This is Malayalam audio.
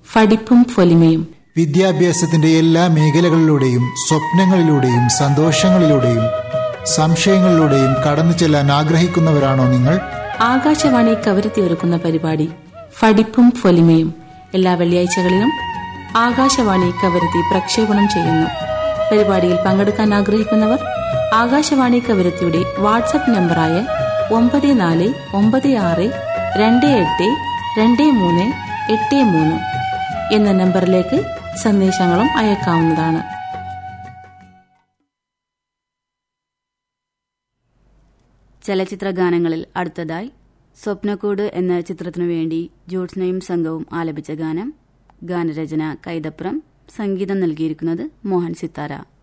ഫടിപ്പും പൊലിമയും വിദ്യാഭ്യാസത്തിന്റെ എല്ലാ മേഖലകളിലൂടെയും സ്വപ്നങ്ങളിലൂടെയും സന്തോഷങ്ങളിലൂടെയും സംശയങ്ങളിലൂടെയും കടന്നു ചെല്ലാൻ ആഗ്രഹിക്കുന്നവരാണോ നിങ്ങൾ ആകാശവാണി കവരത്തി ഒരുക്കുന്ന പരിപാടി ഫടിപ്പും പൊലിമയും എല്ലാ വെള്ളിയാഴ്ചകളിലും ആകാശവാണി കവരത്തി പ്രക്ഷേപണം ചെയ്യുന്നു പരിപാടിയിൽ പങ്കെടുക്കാൻ ആഗ്രഹിക്കുന്നവർ ആകാശവാണി കവരത്തിയുടെ വാട്സപ്പ് നമ്പറായ ഒമ്പത് നാല് ഒമ്പത് ആറ് രണ്ട് എട്ട് രണ്ട് മൂന്ന് എട്ട് മൂന്ന് എന്ന നമ്പറിലേക്ക് സന്ദേശങ്ങളും അയക്കാവുന്നതാണ് ചലച്ചിത്ര ഗാനങ്ങളിൽ അടുത്തതായി സ്വപ്നക്കൂട് എന്ന ചിത്രത്തിനു വേണ്ടി ജ്യോത്സ്നയും സംഘവും ആലപിച്ച ഗാനം ഗാനരചന കൈതപ്രം സംഗീതം നൽകിയിരിക്കുന്നത് മോഹൻ സിത്താര